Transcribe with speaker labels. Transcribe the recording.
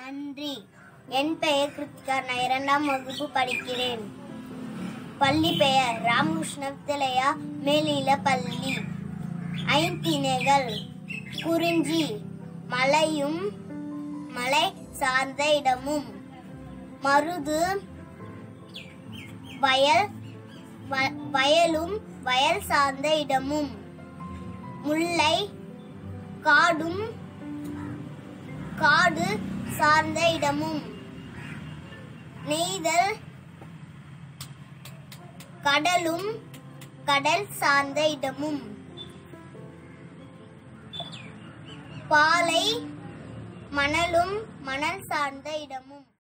Speaker 1: நன்றி என் பெயர் கிருத்திகா நான் இரண்டாம் வகுப்பு படிக்கிறேன் பள்ளி பெயர் ராமகிருஷ்ண வித்யாலயா மேல்நில பள்ளி ஐந்திணைகள் குறிஞ்சி மலையும் மலை சார்ந்த இடமும் மருது வயல் வ- வயலும் வயல் சார்ந்த இடமும் முல்லை காடும் காடு சார்ந்த இடமும் நெய்தல் கடலும் கடல் சார்ந்த இடமும் பாலை மணலும் மணல் சார்ந்த இடமும்